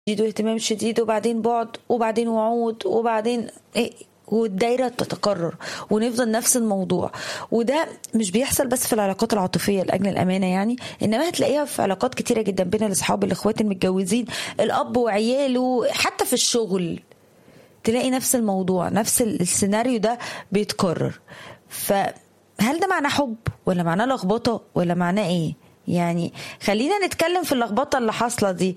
شديد واهتمام شديد وبعدين بعد وبعدين وعود وبعدين إيه والدايره تتكرر ونفضل نفس الموضوع وده مش بيحصل بس في العلاقات العاطفيه لاجل الامانه يعني انما هتلاقيها في علاقات كتيره جدا بين الاصحاب الاخوات المتجوزين الاب وعياله حتى في الشغل تلاقي نفس الموضوع نفس السيناريو ده بيتكرر فهل ده معناه حب ولا معناه لخبطه ولا معناه ايه يعني خلينا نتكلم في اللخبطه اللي حاصله دي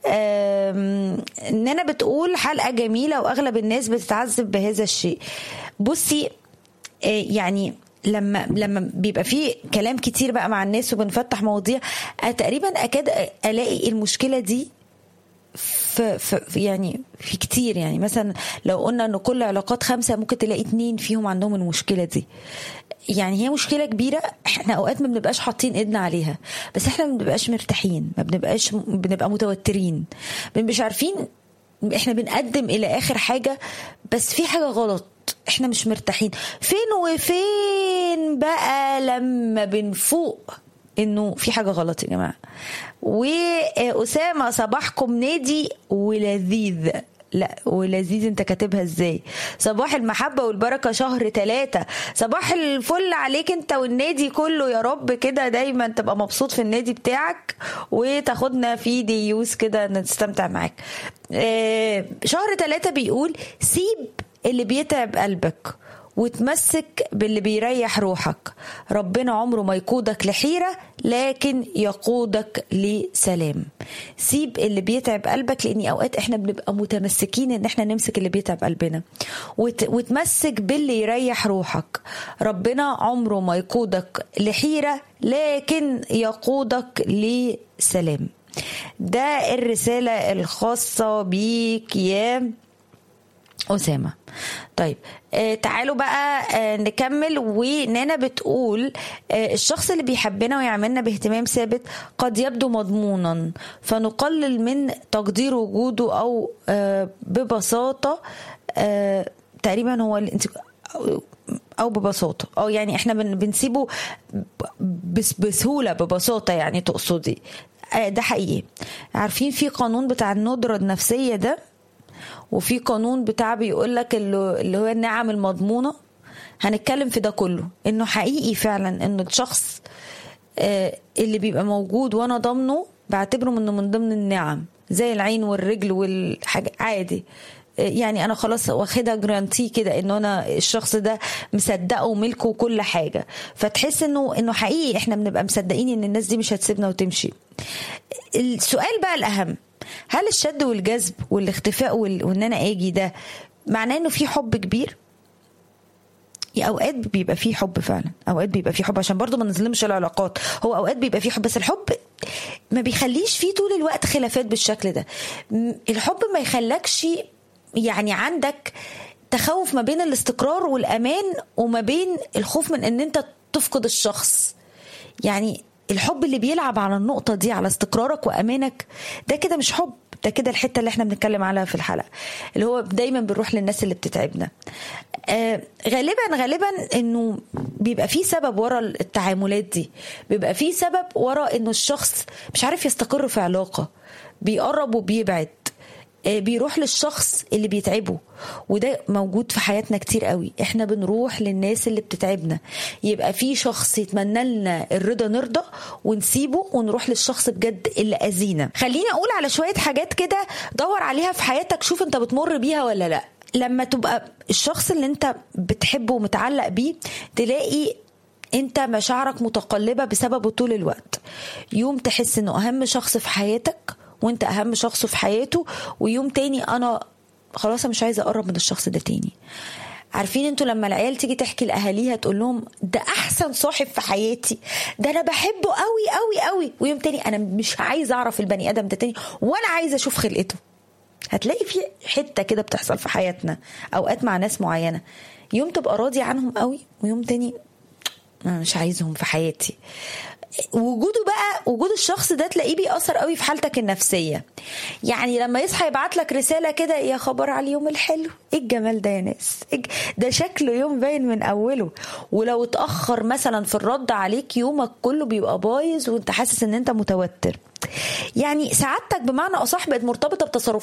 اننا بتقول حلقه جميله واغلب الناس بتتعذب بهذا الشيء بصي يعني لما لما بيبقى في كلام كتير بقى مع الناس وبنفتح مواضيع تقريبا اكاد الاقي المشكله دي في, في يعني في كتير يعني مثلا لو قلنا ان كل علاقات خمسه ممكن تلاقي اتنين فيهم عندهم المشكله دي يعني هي مشكله كبيره احنا اوقات ما بنبقاش حاطين ايدنا عليها بس احنا ما بنبقاش مرتاحين ما بنبقاش بنبقى متوترين ما مش عارفين احنا بنقدم الى اخر حاجه بس في حاجه غلط احنا مش مرتاحين فين وفين بقى لما بنفوق انه في حاجه غلط يا جماعه واسامه صباحكم نادي ولذيذ لا ولذيذ انت كاتبها ازاي صباح المحبة والبركة شهر ثلاثة صباح الفل عليك انت والنادي كله يا رب كده دايما تبقى مبسوط في النادي بتاعك وتاخدنا في ديوس كده نستمتع معاك اه شهر ثلاثة بيقول سيب اللي بيتعب قلبك وتمسك باللي بيريح روحك ربنا عمره ما يقودك لحيرة لكن يقودك لسلام سيب اللي بيتعب قلبك لاني اوقات احنا بنبقى متمسكين ان احنا نمسك اللي بيتعب قلبنا وت... وتمسك باللي يريح روحك ربنا عمره ما يقودك لحيرة لكن يقودك لسلام ده الرسالة الخاصة بيك يا أسامة طيب آه تعالوا بقى آه نكمل ونانا بتقول آه الشخص اللي بيحبنا ويعملنا باهتمام ثابت قد يبدو مضمونا فنقلل من تقدير وجوده او آه ببساطه آه تقريبا هو انت او ببساطه او يعني احنا بنسيبه بس بسهوله ببساطه يعني تقصدي آه ده حقيقي عارفين في قانون بتاع الندره النفسيه ده وفي قانون بتاع بيقول لك اللي هو النعم المضمونه هنتكلم في ده كله انه حقيقي فعلا ان الشخص اللي بيبقى موجود وانا ضامنه بعتبره منه من ضمن النعم زي العين والرجل والحاجة عادي يعني انا خلاص واخدها جرانتي كده انه انا الشخص ده مصدقه وملكه وكل حاجه فتحس انه انه حقيقي احنا بنبقى مصدقين ان الناس دي مش هتسيبنا وتمشي السؤال بقى الاهم هل الشد والجذب والاختفاء وان انا اجي ده معناه انه في حب كبير اوقات بيبقى فيه حب فعلا اوقات بيبقى فيه حب عشان برضو ما نظلمش العلاقات هو اوقات بيبقى فيه حب بس الحب ما بيخليش فيه طول الوقت خلافات بالشكل ده الحب ما يخلكش يعني عندك تخوف ما بين الاستقرار والامان وما بين الخوف من ان انت تفقد الشخص يعني الحب اللي بيلعب على النقطة دي على استقرارك وأمانك ده كده مش حب ده كده الحتة اللي احنا بنتكلم عليها في الحلقة اللي هو دايما بنروح للناس اللي بتتعبنا آه غالبا غالبا انه بيبقى في سبب ورا التعاملات دي بيبقى في سبب ورا انه الشخص مش عارف يستقر في علاقة بيقرب وبيبعد بيروح للشخص اللي بيتعبه وده موجود في حياتنا كتير قوي احنا بنروح للناس اللي بتتعبنا يبقى في شخص يتمنى لنا الرضا نرضى ونسيبه ونروح للشخص بجد اللي اذينا خليني اقول على شويه حاجات كده دور عليها في حياتك شوف انت بتمر بيها ولا لا لما تبقى الشخص اللي انت بتحبه ومتعلق بيه تلاقي انت مشاعرك متقلبه بسببه طول الوقت يوم تحس انه اهم شخص في حياتك وانت اهم شخص في حياته ويوم تاني انا خلاص مش عايزه اقرب من الشخص ده تاني عارفين انتوا لما العيال تيجي تحكي لاهاليها تقول لهم ده احسن صاحب في حياتي ده انا بحبه قوي قوي قوي ويوم تاني انا مش عايزه اعرف البني ادم ده تاني ولا عايزه اشوف خلقته هتلاقي في حته كده بتحصل في حياتنا اوقات مع ناس معينه يوم تبقى راضي عنهم قوي ويوم تاني انا مش عايزهم في حياتي وجوده بقى وجود الشخص ده تلاقيه بيأثر قوي في حالتك النفسية يعني لما يصحى يبعت لك رسالة كده يا خبر على اليوم الحلو ايه الجمال ده يا ناس ده شكله يوم باين من اوله ولو اتأخر مثلا في الرد عليك يومك كله بيبقى بايظ وانت حاسس ان انت متوتر يعني سعادتك بمعنى اصح بقت مرتبطه بتصرفات